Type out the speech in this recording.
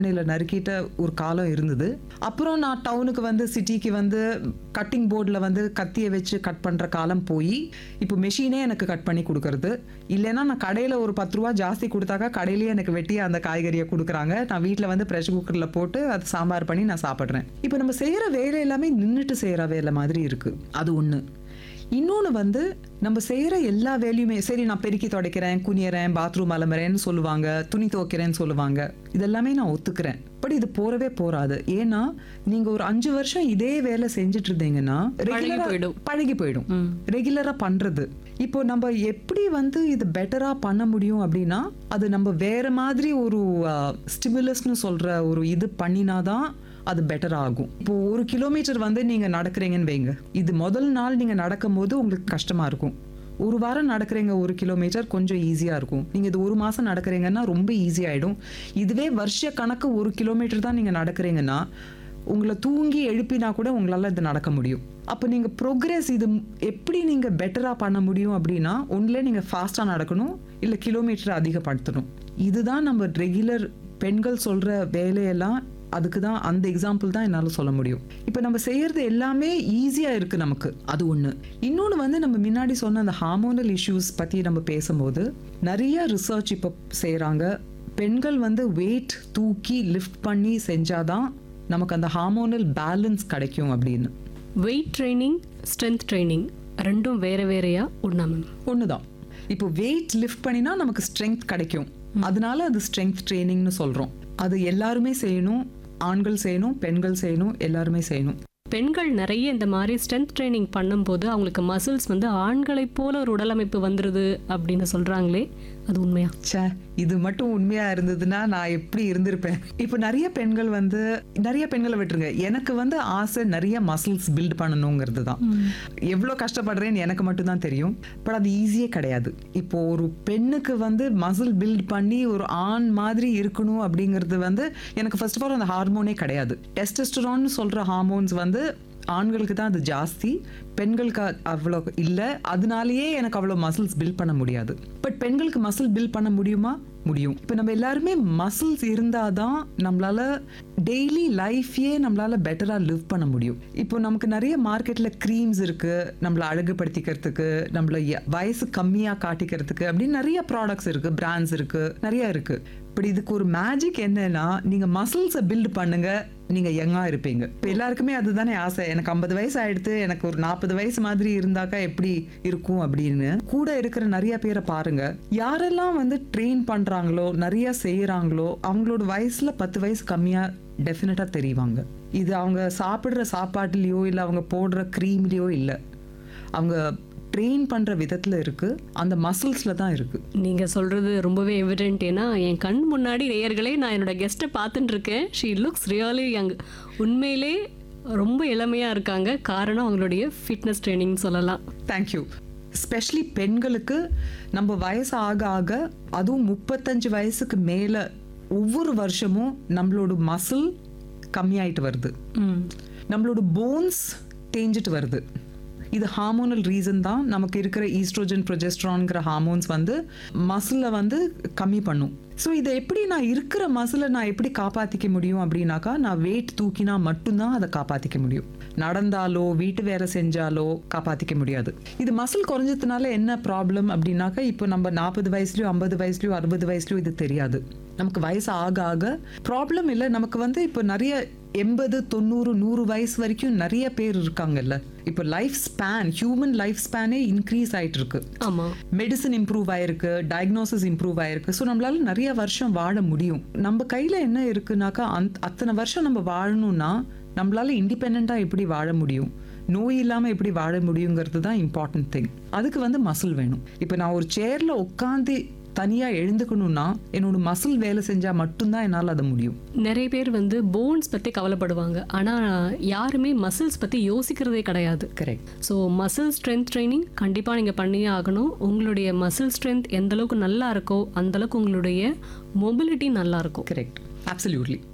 இதில் நறுக்கிட்ட ஒரு காலம் இருந்தது அப்புறம் நான் டவுனுக்கு வந்து சிட்டிக்கு வந்து கட்டிங் போர்டில் வந்து கத்தியை வச்சு கட் பண்ணுற காலம் போய் இப்போ மெஷினே எனக்கு கட் பண்ணி கொடுக்கறது இல்லைன்னா நான் கடையில் ஒரு பத்து ரூபா ஜாஸ்தி கொடுத்தாக்கா கடையிலேயே எனக்கு வெட்டி அந்த காய்கறியை கொடுக்குறாங்க நான் வீட்டில் வந்து ப்ரெஷர் குக்கரில் போட்டு அது சாம்பார் பண்ணி நான் சாப்பிட்றேன் இப்போ நம்ம செய்கிற வேலை எல்லாமே நின்றுட்டு செய்கிற வேலை மாதிரி இருக்குது அது ஒன்று இன்னொன்று வந்து நம்ம செய்கிற எல்லா வேலையுமே சரி நான் பெருக்கி துடைக்கிறேன் குனியறேன் பாத்ரூம் அலம்புறேன்னு சொல்லுவாங்க துணி துவைக்கிறேன்னு சொல்லுவாங்க இதெல்லாமே நான் ஒத்துக்கிறேன் பட் இது போறவே போறாது ஏன்னா நீங்க ஒரு அஞ்சு வருஷம் இதே வேலை செஞ்சுட்டு இருந்தீங்கன்னா regular-ஆ- போயிடும். பழகி போயிடும் ரெகுலரா பண்றது இப்போ நம்ம எப்படி வந்து இது பெட்டரா பண்ண முடியும் அப்படின்னா அது நம்ம வேற மாதிரி ஒரு ஸ்டிமுலஸ்னு சொல்ற ஒரு இது பண்ணினாதான் அது பெட்டர் ஆகும் இப்போ ஒரு கிலோமீட்டர் வந்து நீங்க நடக்கிறீங்கன்னு வைங்க இது முதல் நாள் நீங்க நடக்கும்போது உங்களுக்கு கஷ்டமா இருக்கும் ஒரு வாரம் நடக்கிறீங்க ஒரு கிலோமீட்டர் கொஞ்சம் ஈஸியாக இருக்கும் நீங்கள் இது ஒரு மாதம் நடக்கிறீங்கன்னா ரொம்ப ஈஸி ஆகிடும் இதுவே வருஷ கணக்கு ஒரு கிலோமீட்டர் தான் நீங்கள் நடக்கிறீங்கன்னா உங்களை தூங்கி எழுப்பினா கூட உங்களால் இது நடக்க முடியும் அப்போ நீங்கள் ப்ரோக்ரஸ் இது ம்- எப்படி நீங்கள் பெட்டராக பண்ண முடியும் அப்படின்னா ஒன்றில் நீங்கள் ஃபாஸ்ட்டாக நடக்கணும் இல்லை கிலோமீட்டர் அதிகப்படுத்தணும் இதுதான் நம்ம ரெகுலர் பெண்கள் சொல்கிற வேலையெல்லாம் அதுக்கு தான் அந்த எக்ஸாம்பிள் தான் என்னால் சொல்ல முடியும் இப்போ நம்ம செய்யறது எல்லாமே ஈஸியாக இருக்கு நமக்கு அது ஒன்று இன்னொன்று வந்து நம்ம முன்னாடி சொன்ன அந்த ஹார்மோனல் இஷ்யூஸ் பற்றி நம்ம பேசும்போது நிறைய ரிசர்ச் இப்போ செய்கிறாங்க பெண்கள் வந்து வெயிட் தூக்கி லிஃப்ட் பண்ணி செஞ்சாதான் நமக்கு அந்த ஹார்மோனல் பேலன்ஸ் கிடைக்கும் அப்படின்னு வெயிட் ட்ரைனிங் ஸ்ட்ரென்த் ட்ரைனிங் ரெண்டும் வேற வேறையா ஒன்றா மேம் ஒன்று தான் இப்போ வெயிட் லிஃப்ட் பண்ணினா நமக்கு ஸ்ட்ரென்த் கிடைக்கும் அதனால அது ஸ்ட்ரென்த் ட்ரைனிங்னு சொல்கிறோம் அது எல்லாருமே செய்யணும் ஆண்கள் செய்யணும் பெண்கள் செய்யணும் எல்லாருமே செய்யணும் பெண்கள் நிறைய இந்த மாதிரி ஸ்ட்ரென்த் ட்ரைனிங் பண்ணும்போது அவங்களுக்கு மசில்ஸ் வந்து ஆண்களைப் போல ஒரு உடலமைப்பு வந்துருது அப்படின்னு சொல்றாங்களே அது உண்மையா ச்சே இது மட்டும் உண்மையா இருந்ததுன்னா நான் எப்படி இருந்திருப்பேன் இப்போ நிறைய பெண்கள் வந்து நிறைய பெண்களை விட்டுருங்க எனக்கு வந்து ஆசை நிறைய மசில்ஸ் பில்ட் பண்ணணுங்கிறது தான் எவ்வளோ கஷ்டப்படுறேன்னு எனக்கு மட்டும்தான் தெரியும் பட் அது ஈஸியே கிடையாது இப்போ ஒரு பெண்ணுக்கு வந்து மசில் பில்ட் பண்ணி ஒரு ஆண் மாதிரி இருக்கணும் அப்படிங்கிறது வந்து எனக்கு ஃபர்ஸ்ட் ஆஃப் ஆல் அந்த ஹார்மோனே கிடையாது டெஸ்டஸ்டரான்னு சொல்ற ஹார்மோன்ஸ் வந்து ஆண்களுக்கு தான் அது ஜாஸ்தி பெண்களுக்கு அ- அவ்வளோ இல்லை அதனாலேயே எனக்கு அவ்வளோ மசில்ஸ் பில்ட் பண்ண முடியாது பட் பெண்களுக்கு மசில் பில்ட் பண்ண முடியுமா முடியும் இப்போ நம்ம எல்லாருமே மசில்ஸ் இருந்தால் தான் நம்மளால டெய்லி லைஃபையே நம்மளால பெட்டராக லிவ் பண்ண முடியும் இப்போ நமக்கு நிறைய மார்க்கெட்டில் க்ரீம்ஸ் இருக்கு நம்மளை அழகுபடுத்திக்கிறதுக்கு நம்மள ய- வயசு கம்மியாக காட்டிக்கிறதுக்கு அப்படின்னு நிறைய ப்ராடக்ட்ஸ் இருக்கு பிராண்ட்ஸ் இருக்கு நிறைய இருக்கு பட் இதுக்கு ஒரு மேஜிக் என்னன்னா நீங்க மசில்ஸை பில்ட் பண்ணுங்க நீங்க யங்கா இருப்பீங்க இப்போ எல்லாருக்குமே அதுதானே ஆசை எனக்கு ஐம்பது வயசு ஆயிடுத்து எனக்கு ஒரு நாற்பது வயசு மாதிரி இருந்தாக்கா எப்படி இருக்கும் அப்படின்னு கூட இருக்கிற நிறைய பேரை பாருங்க யாரெல்லாம் வந்து ட்ரெயின் பண்றாங்களோ நிறைய செய்யறாங்களோ அவங்களோட வயசுல பத்து வயசு கம்மியா டெஃபினட்டா தெரிவாங்க இது அவங்க சாப்பிடுற சாப்பாட்டுலயோ இல்லை அவங்க போடுற க்ரீம்லயோ இல்லை அவங்க ட்ரெயின் பண்ற விதத்துல இருக்கு அந்த மசில்ஸ்ல தான் இருக்கு நீங்க சொல்றது ரொம்பவே எவிடென்ட் ஏன்னா என் கண் முன்னாடி நேயர்களே நான் என்னோட கெஸ்ட்டை பார்த்துட்டு இருக்கேன் ஷீ லுக்ஸ் ரியலி யங் உண்மையிலே ரொம்ப இளமையா இருக்காங்க காரணம் அவங்களுடைய ஃபிட்னஸ் ட்ரைனிங் சொல்லலாம் தேங்க்யூ ஸ்பெஷலி பெண்களுக்கு நம்ம வயசு ஆக ஆக அதுவும் முப்பத்தஞ்சு வயசுக்கு மேலே ஒவ்வொரு வருஷமும் நம்மளோட மசில் கம்மியாயிட்டு வருது ம் நம்மளோட போன்ஸ் தேஞ்சிட்டு வருது இது ஹார்மோனல் ரீசன் தான் நமக்கு இருக்கிற ஈஸ்ட்ரோஜன் ப்ரொஜெஸ்ட்ரான்ங்கிற ஹார்மோன்ஸ் வந்து மசிலை வந்து கம்மி பண்ணும் ஸோ இதை எப்படி நான் இருக்கிற மசிலை நான் எப்படி காப்பாற்றிக்க முடியும் அப்படின்னாக்கா நான் வெயிட் தூக்கினா மட்டும்தான் அதை காப்பாற்றிக்க முடியும் நடந்தாலோ வீட்டு வேலை செஞ்சாலோ காப்பாற்றிக்க முடியாது இது மசில் குறைஞ்சதுனால என்ன ப்ராப்ளம் அப்படின்னாக்கா இப்போ நம்ம நாற்பது வயசுலயோ ஐம்பது வயசுலயோ அறுபது வயசுலயோ இது தெரியாது நமக்கு வயசு ஆக ஆக ப்ராப்ளம் இல்லை நமக்கு வந்து இப்போ நிறைய எண்பது தொண்ணூறு நூறு வயசு வரைக்கும் நிறைய பேர் இருக்காங்கல்ல இப்போ லைஃப் ஸ்பேன் ஹியூமன் லைஃப் ஸ்பேனே இன்க்ரீஸ் ஆயிட்டு இருக்கு ஆமா மெடிசன் இம்ப்ரூவ் ஆயிருக்கு டயக்னோசிஸ் இம்ப்ரூவ் ஆயிருக்கு ஸோ நம்மளால நிறைய வருஷம் வாழ முடியும் நம்ம கையில என்ன இருக்குனாக்கா அந்த அத்தனை வருஷம் நம்ம வாழணும்னா நம்மளால இண்டிபெண்டா எப்படி வாழ முடியும் நோய் இல்லாம எப்படி வாழ முடியுங்கிறது தான் இம்பார்ட்டன்ட் திங் அதுக்கு வந்து மசில் வேணும் இப்போ நான் ஒரு சேர்ல உட்காந்து தனியா எழுந்துக்கணும்னா என்னோட மசில் வேலை செஞ்சா மட்டும்தான் என்னால் அது முடியும் நிறைய பேர் வந்து போன்ஸ் பற்றி கவலைப்படுவாங்க ஆனால் யாருமே மசில்ஸ் பற்றி யோசிக்கிறதே கிடையாது correct so muscle strength training கண்டிப்பாக நீங்கள் பண்ணியே ஆகணும் உங்களுடைய மசில் ஸ்ட்ரென்த் எந்த அளவுக்கு நல்லா இருக்கோ அந்த அளவுக்கு உங்களுடைய மொபிலிட்டி நல்லா இருக்கும் கரெக்ட் அப்சல்யூட்லி